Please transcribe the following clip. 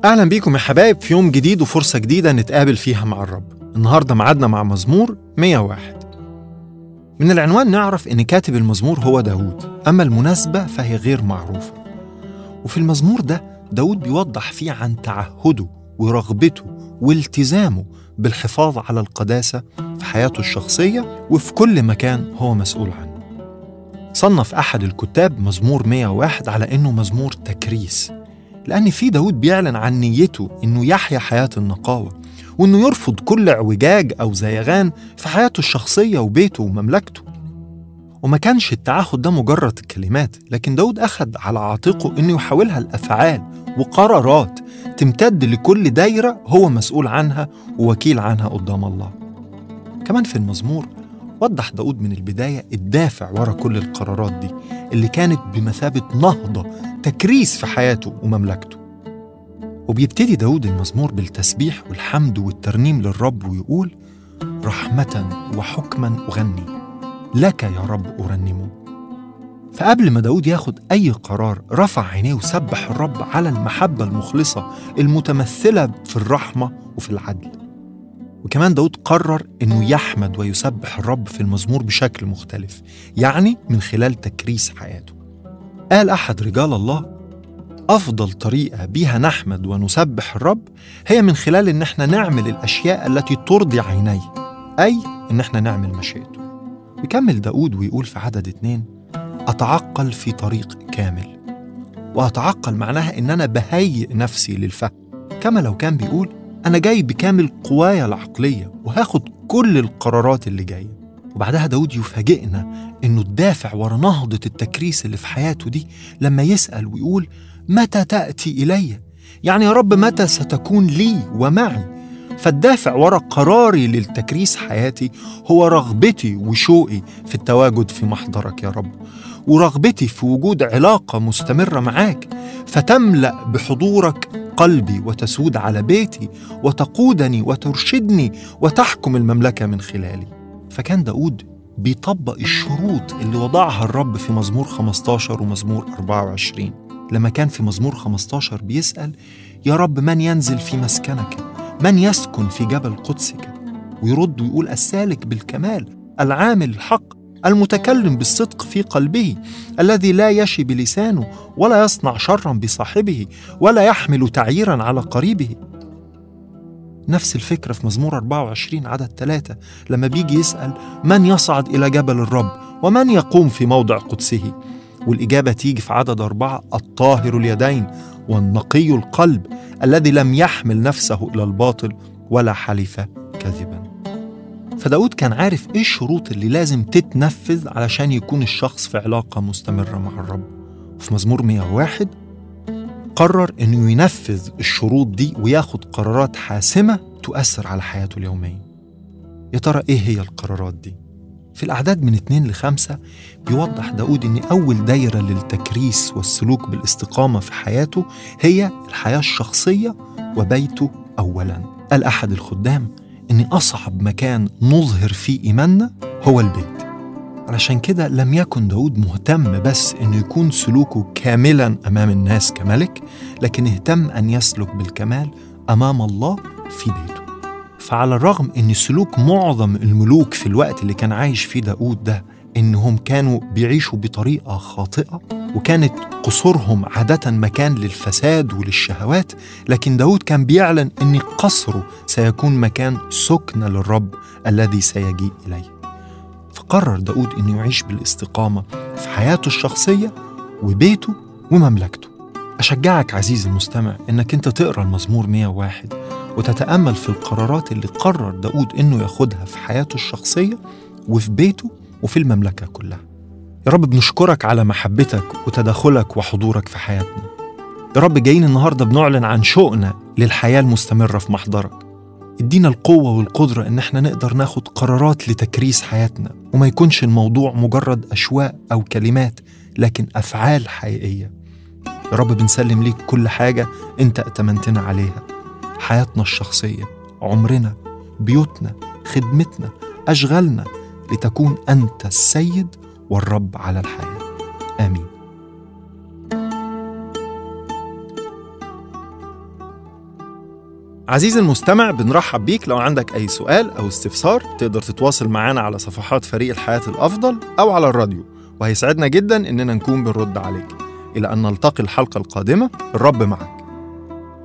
أهلا بيكم يا حبايب في يوم جديد وفرصة جديدة نتقابل فيها مع الرب النهاردة معادنا مع مزمور 101 من العنوان نعرف إن كاتب المزمور هو داود أما المناسبة فهي غير معروفة وفي المزمور ده داود بيوضح فيه عن تعهده ورغبته والتزامه بالحفاظ على القداسة في حياته الشخصية وفي كل مكان هو مسؤول عنه صنف أحد الكتاب مزمور 101 على إنه مزمور تكريس لأن في داود بيعلن عن نيته إنه يحيا حياة النقاوة وإنه يرفض كل اعوجاج أو زيغان في حياته الشخصية وبيته ومملكته وما كانش التعهد ده مجرد كلمات لكن داود أخذ على عاتقه إنه يحولها لأفعال وقرارات تمتد لكل دايرة هو مسؤول عنها ووكيل عنها قدام الله كمان في المزمور وضح داود من البداية الدافع ورا كل القرارات دي اللي كانت بمثابة نهضة تكريس في حياته ومملكته وبيبتدي داود المزمور بالتسبيح والحمد والترنيم للرب ويقول رحمة وحكما أغني لك يا رب أرنمه فقبل ما داود ياخد أي قرار رفع عينيه وسبح الرب على المحبة المخلصة المتمثلة في الرحمة وفي العدل وكمان داود قرر أنه يحمد ويسبح الرب في المزمور بشكل مختلف يعني من خلال تكريس حياته قال أحد رجال الله أفضل طريقة بيها نحمد ونسبح الرب هي من خلال إن احنا نعمل الأشياء التي ترضي عينيه أي إن احنا نعمل مشيئته يكمل داود ويقول في عدد اتنين أتعقل في طريق كامل وأتعقل معناها إن أنا بهيئ نفسي للفهم كما لو كان بيقول أنا جاي بكامل قوايا العقلية وهاخد كل القرارات اللي جاية وبعدها داود يفاجئنا إنه الدافع ورا نهضة التكريس اللي في حياته دي لما يسأل ويقول متى تأتي إلي؟ يعني يا رب متى ستكون لي ومعي؟ فالدافع ورا قراري للتكريس حياتي هو رغبتي وشوقي في التواجد في محضرك يا رب ورغبتي في وجود علاقة مستمرة معاك فتملأ بحضورك قلبي وتسود على بيتي وتقودني وترشدني وتحكم المملكة من خلالي فكان داود بيطبق الشروط اللي وضعها الرب في مزمور 15 ومزمور 24 لما كان في مزمور 15 بيسأل يا رب من ينزل في مسكنك من يسكن في جبل قدسك ويرد ويقول السالك بالكمال العامل الحق المتكلم بالصدق في قلبه الذي لا يشي بلسانه ولا يصنع شرا بصاحبه ولا يحمل تعييرا على قريبه نفس الفكرة في مزمور 24 عدد ثلاثة لما بيجي يسأل من يصعد إلى جبل الرب ومن يقوم في موضع قدسه والإجابة تيجي في عدد أربعة الطاهر اليدين والنقي القلب الذي لم يحمل نفسه إلى الباطل ولا حلف كذبا فداود كان عارف إيه الشروط اللي لازم تتنفذ علشان يكون الشخص في علاقة مستمرة مع الرب في مزمور 101 قرر إنه ينفذ الشروط دي وياخد قرارات حاسمة تؤثر على حياته اليومية يا ترى إيه هي القرارات دي؟ في الأعداد من اتنين لخمسة بيوضح داود إن أول دايرة للتكريس والسلوك بالاستقامة في حياته هي الحياة الشخصية وبيته أولا قال أحد الخدام إن أصعب مكان نظهر فيه إيماننا هو البيت علشان كده لم يكن داود مهتم بس إنه يكون سلوكه كاملا أمام الناس كملك لكن اهتم أن يسلك بالكمال أمام الله في بيته فعلى الرغم ان سلوك معظم الملوك في الوقت اللي كان عايش فيه داود ده انهم كانوا بيعيشوا بطريقه خاطئه وكانت قصورهم عاده مكان للفساد وللشهوات لكن داود كان بيعلن ان قصره سيكون مكان سكن للرب الذي سيجيء اليه فقرر داود انه يعيش بالاستقامه في حياته الشخصيه وبيته ومملكته اشجعك عزيزي المستمع انك انت تقرا المزمور 101 وتتأمل في القرارات اللي قرر داود إنه ياخدها في حياته الشخصية وفي بيته وفي المملكة كلها يا رب بنشكرك على محبتك وتدخلك وحضورك في حياتنا يا رب جايين النهاردة بنعلن عن شوقنا للحياة المستمرة في محضرك ادينا القوة والقدرة إن احنا نقدر ناخد قرارات لتكريس حياتنا وما يكونش الموضوع مجرد أشواق أو كلمات لكن أفعال حقيقية يا رب بنسلم ليك كل حاجة أنت أتمنتنا عليها حياتنا الشخصية عمرنا بيوتنا خدمتنا أشغالنا لتكون أنت السيد والرب على الحياة آمين عزيزي المستمع بنرحب بيك لو عندك أي سؤال أو استفسار تقدر تتواصل معنا على صفحات فريق الحياة الأفضل أو على الراديو وهيسعدنا جدا إننا نكون بنرد عليك إلى أن نلتقي الحلقة القادمة الرب معك